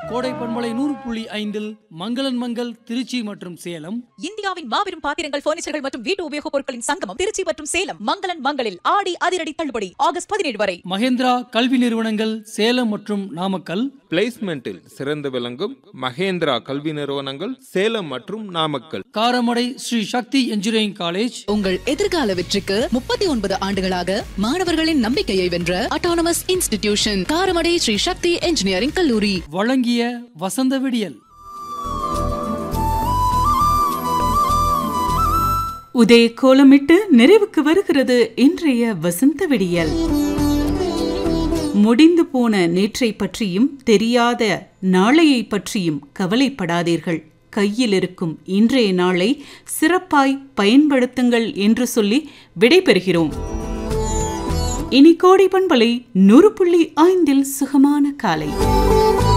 கோடை பண்பலை நூறு புள்ளி ஐந்தில் மங்களன் மங்கள் திருச்சி மற்றும் சேலம் இந்தியாவின் மாபெரும் பாத்திரங்கள் பர்னிச்சர்கள் மற்றும் வீட்டு உபயோகப் பொருட்களின் சங்கமம் திருச்சி மற்றும் சேலம் மங்களன் மங்களில் ஆடி அதிரடி தள்ளுபடி ஆகஸ்ட் பதினேழு வரை மகேந்திரா கல்வி நிறுவனங்கள் சேலம் மற்றும் நாமக்கல் பிளேஸ்மெண்டில் சிறந்து விளங்கும் மகேந்திரா கல்வி நிறுவனங்கள் சேலம் மற்றும் நாமக்கல் காரமடை ஸ்ரீ சக்தி இன்ஜினியரிங் காலேஜ் உங்கள் எதிர்கால வெற்றிக்கு முப்பத்தி ஒன்பது ஆண்டுகளாக மாணவர்களின் நம்பிக்கையை வென்ற autonomous institution Karamadai Sri Sakthi engineering கல்லூரி வழங்கிய வசந்த விடியல் உதய கோலமிட்டு நிறைவுக்கு வருகிறது இன்றைய வசந்த விடியல் முடிந்து போன நேற்றை பற்றியும் தெரியாத நாளையை பற்றியும் கவலைப்படாதீர்கள் கையில் இருக்கும் இன்றைய நாளை சிறப்பாய் பயன்படுத்துங்கள் என்று சொல்லி விடைபெறுகிறோம் இனி கோடை பண்பலை நூறு புள்ளி ஐந்தில் சுகமான காலை